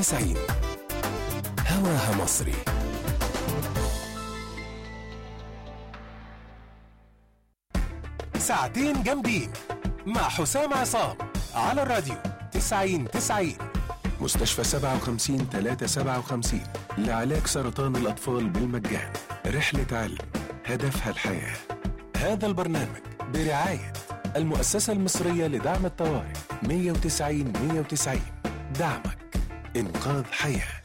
90 هواها مصري ساعتين جامدين مع حسام عصام على الراديو 90 90 مستشفى 57 357 لعلاج سرطان الأطفال بالمجان رحلة علم هدفها الحياة هذا البرنامج برعاية المؤسسة المصرية لدعم الطوارئ 190 190 دعمك إنقاذ حياه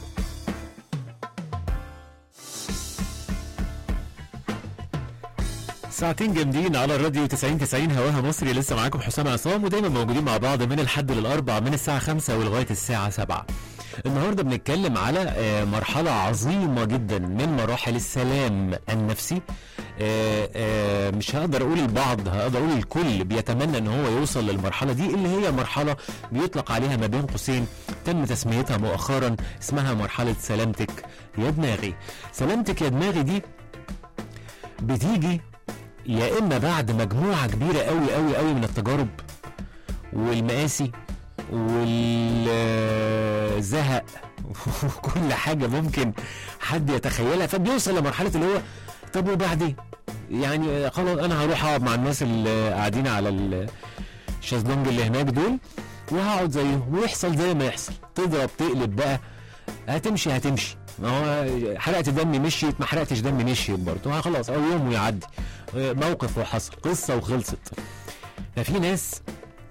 ساعتين جامدين على الراديو 90 90 هواها مصري لسه معاكم حسام عصام ودايما موجودين مع بعض من الحد للاربع من الساعه 5 ولغايه الساعه 7 النهارده بنتكلم على آه، مرحله عظيمه جدا من مراحل السلام النفسي آه، آه، مش هقدر اقول البعض هقدر اقول الكل بيتمنى ان هو يوصل للمرحله دي اللي هي مرحله بيطلق عليها ما بين قوسين تم تسميتها مؤخرا اسمها مرحله سلامتك يا دماغي سلامتك يا دماغي دي بتيجي يا اما بعد مجموعه كبيره قوي قوي قوي من التجارب والمقاسي والزهق وكل حاجه ممكن حد يتخيلها فبيوصل لمرحله اللي هو طب وبعدين يعني خلاص انا هروح اقعد مع الناس اللي قاعدين على الشازلونج اللي هناك دول وهقعد زيهم ويحصل زي ما يحصل تضرب تقلب بقى هتمشي هتمشي ما هو حرقت دمي مشيت ما حرقتش دمي مشيت برضه خلاص او يوم ويعدي موقف وحصل قصه وخلصت ففي ناس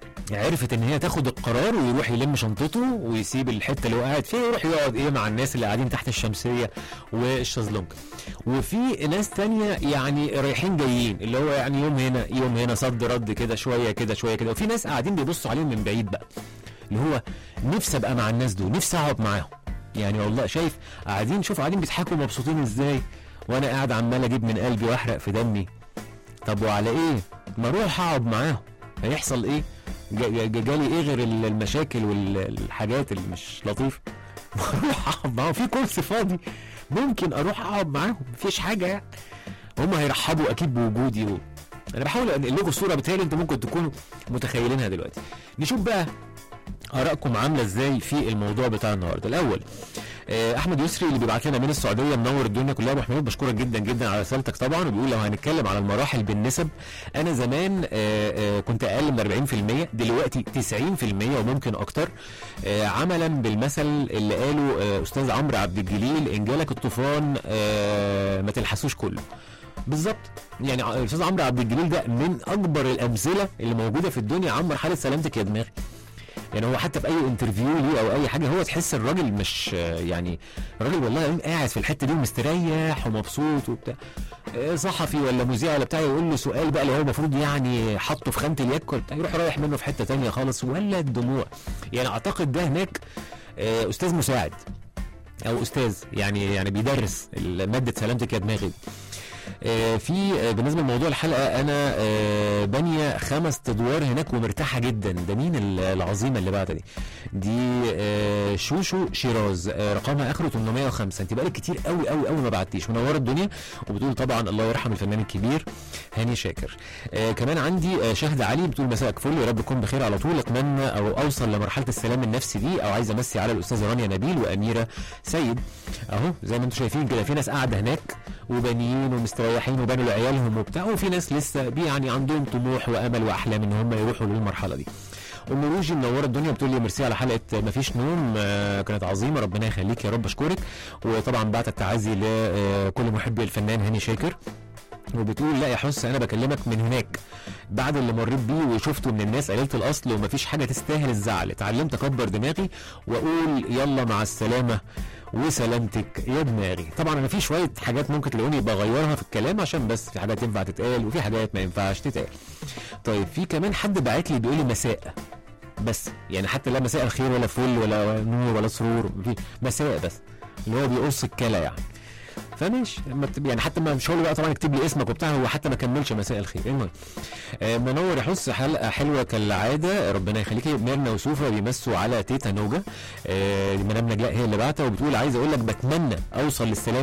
عرفت ان هي تاخد القرار ويروح يلم شنطته ويسيب الحته اللي هو قاعد فيها ويروح يقعد ايه مع الناس اللي قاعدين تحت الشمسيه والشازلونج وفي ناس تانية يعني رايحين جايين اللي هو يعني يوم هنا يوم هنا صد رد كده شويه كده شويه كده وفي ناس قاعدين بيبصوا عليهم من بعيد بقى اللي هو نفسي ابقى مع الناس دول نفسي اقعد معاهم يعني والله شايف قاعدين شوف قاعدين بيضحكوا مبسوطين ازاي وانا قاعد عمال اجيب من قلبي واحرق في دمي طب وعلى ايه ما اروح اقعد معاهم هيحصل ايه جا- جا- جالي ايه غير ال- المشاكل والحاجات اللي مش لطيفه اروح اقعد معاهم في كرسي فاضي ممكن اروح اقعد معاهم مفيش حاجه يعني هم هيرحبوا اكيد بوجودي و... انا بحاول انقل لكم الصوره بتهيألي انتوا ممكن تكونوا متخيلينها دلوقتي نشوف بقى ارائكم عامله ازاي في الموضوع بتاع النهارده الاول آه، احمد يسري اللي بيبعت لنا من السعوديه منور الدنيا كلها ابو حميد بشكرك جدا جدا على رسالتك طبعا وبيقول لو هنتكلم على المراحل بالنسب انا زمان آه، آه، كنت اقل من 40% دلوقتي 90% وممكن اكتر آه، عملا بالمثل اللي قاله آه، استاذ عمرو عبد الجليل ان جالك الطوفان آه، ما تلحسوش كله بالظبط يعني ع- الاستاذ عمرو عبد الجليل ده من اكبر الامثله اللي موجوده في الدنيا عن مرحله سلامتك يا دماغي يعني هو حتى في اي انترفيو ليه او اي حاجه هو تحس الراجل مش يعني الراجل والله يقوم قاعد في الحته دي ومستريح ومبسوط وبتاع آه، صحفي ولا مذيع ولا بتاع يقول له سؤال بقى اللي هو المفروض يعني حطه في خانه اليك ولا بتاع يروح رايح منه في حته تانية خالص ولا الدموع يعني اعتقد ده هناك آه، استاذ مساعد او استاذ يعني يعني بيدرس ماده سلامتك يا دماغي آه، في آه، بالنسبه لموضوع الحلقه انا آه، بانيه خمس ادوار هناك ومرتاحه جدا ده مين ال- العظيمه اللي بعد دي دي آه، شوشو شيراز آه، رقمها اخره 805 انت بقالك كتير قوي قوي قوي ما بعتيش منوره الدنيا وبتقول طبعا الله يرحم الفنان الكبير هاني شاكر آه كمان عندي آه شهد علي بتقول مساءك فل يا رب تكون بخير على طول اتمنى او اوصل لمرحله السلام النفسي دي او عايز امسي على الاستاذه رانيا نبيل واميره سيد اهو زي ما انتم شايفين كده في ناس قاعده هناك وبانيين ومستريحين وبانوا لعيالهم وبتاع وفي ناس لسه بي يعني عندهم طموح وامل واحلام ان هم يروحوا للمرحله دي ام روجي منوره الدنيا بتقول لي ميرسي على حلقه مفيش نوم آه، كانت عظيمه ربنا يخليك يا رب اشكرك وطبعا بعت التعازي لكل محبي الفنان هاني شاكر وبتقول لا يا حس انا بكلمك من هناك بعد اللي مريت بيه وشفته من الناس قليله الاصل ومفيش حاجه تستاهل الزعل اتعلمت اكبر دماغي واقول يلا مع السلامه وسلامتك يا دماغي طبعا انا في شويه حاجات ممكن تلاقوني بغيرها في الكلام عشان بس في حاجات ينفع تتقال وفي حاجات ما ينفعش تتقال طيب في كمان حد باعت لي بيقول لي مساء بس يعني حتى لا مساء الخير ولا فل ولا نور ولا سرور في مساء بس اللي هو بيقص الكلى يعني فماشي لما تب- يعني حتى ما مش هقول له بقى طبعا اكتب لي اسمك وبتاع هو حتى ما كملش مساء الخير المهم آه، منور يا حس حلقه حلوه كالعاده ربنا يخليكي ميرنا وسوفا بيمسوا على تيتا نوجا آه، مدام نجلاء هي اللي بعتها وبتقول عايز اقول لك بتمنى اوصل للسلام